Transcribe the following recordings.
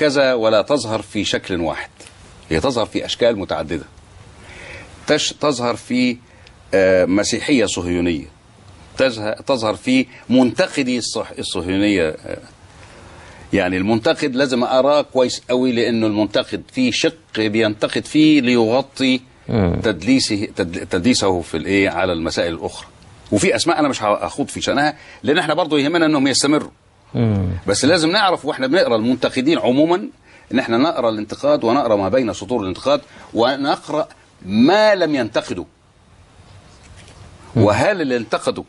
مركزة ولا تظهر في شكل واحد هي تظهر في أشكال متعددة تش تظهر في آه، مسيحية صهيونية تزه- تظهر في منتقدي الصح- الصهيونية آه، يعني المنتقد لازم أراه كويس قوي لأنه المنتقد فيه شق بينتقد فيه ليغطي تدليسه تدل- تدليسه في الايه على المسائل الاخرى وفي اسماء انا مش هاخوض في شانها لان احنا برضو يهمنا انهم يستمروا بس لازم نعرف واحنا بنقرا المنتقدين عموما ان احنا نقرا الانتقاد ونقرا ما بين سطور الانتقاد ونقرا ما لم ينتقدوا وهل اللي انتقدوا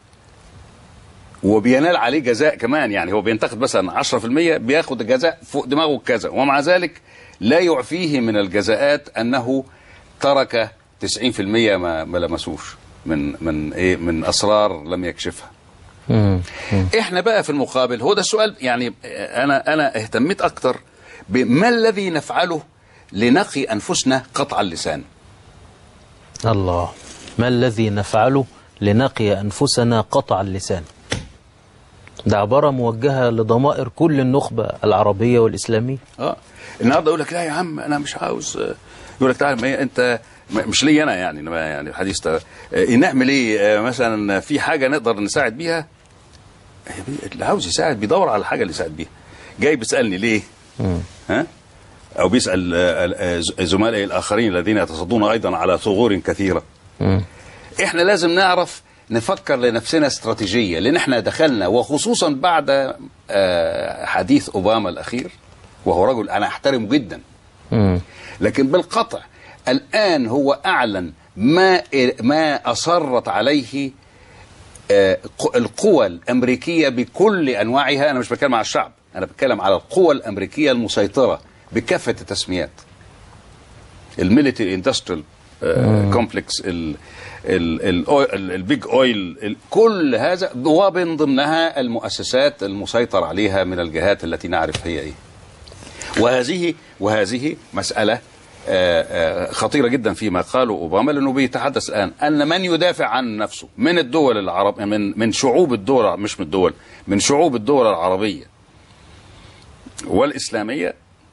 وبينال عليه جزاء كمان يعني هو بينتقد مثلا 10% بياخد جزاء فوق دماغه كذا ومع ذلك لا يعفيه من الجزاءات انه ترك 90% ما ما لمسوش من من ايه من اسرار لم يكشفها احنا بقى في المقابل هو ده السؤال يعني انا انا اهتميت اكتر بما الذي نفعله لنقي انفسنا قطع اللسان الله ما الذي نفعله لنقي أنفسنا قطع اللسان ده عبارة موجهة لضمائر كل النخبة العربية والإسلامية اه النهارده يقول لك لا يا عم انا مش عاوز آه، يقول لك تعالى ما هي انت م- مش لي انا يعني إنما يعني الحديث ده آه، نعمل ايه آه، مثلا في حاجه نقدر نساعد بيها آه، اللي عاوز يساعد بيدور على الحاجه اللي يساعد بيها جاي بيسالني ليه ها او بيسال آه، آه، ز- زملائي الاخرين الذين يتصدون ايضا على ثغور كثيره احنا لازم نعرف نفكر لنفسنا استراتيجيه لان احنا دخلنا وخصوصا بعد آه، حديث اوباما الاخير وهو رجل انا احترمه جدا لكن بالقطع الان هو اعلن ما ما اصرت عليه آه، ق- القوى الامريكيه بكل انواعها انا مش بتكلم على الشعب انا بتكلم على القوى الامريكيه المسيطره بكافه التسميات الميليتري اندستريال كومبلكس البيج اويل كل هذا ومن ضمنها المؤسسات المسيطر عليها من الجهات التي نعرف هي ايه وهذه وهذه مسألة آه، آه، خطيرة جدا فيما قاله أوباما لأنه بيتحدث الآن أن من يدافع عن نفسه من الدول العرب من من شعوب الدول مش من الدول من شعوب الدول العربية والإسلامية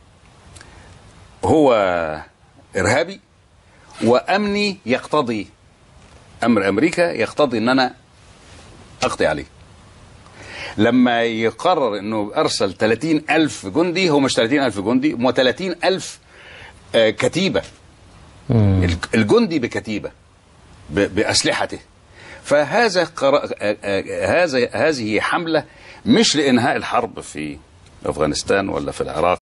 هو إرهابي وأمني يقتضي أمر أمريكا يقتضي أن أنا أقضي عليه لما يقرر انه ارسل 30 الف جندي هو مش 30 الف جندي هم 30 الف آه، كتيبه الج- الجندي بكتيبه ب- باسلحته فهذا قرا... آه، آه، هذا هذه حمله مش لانهاء الحرب في افغانستان ولا في العراق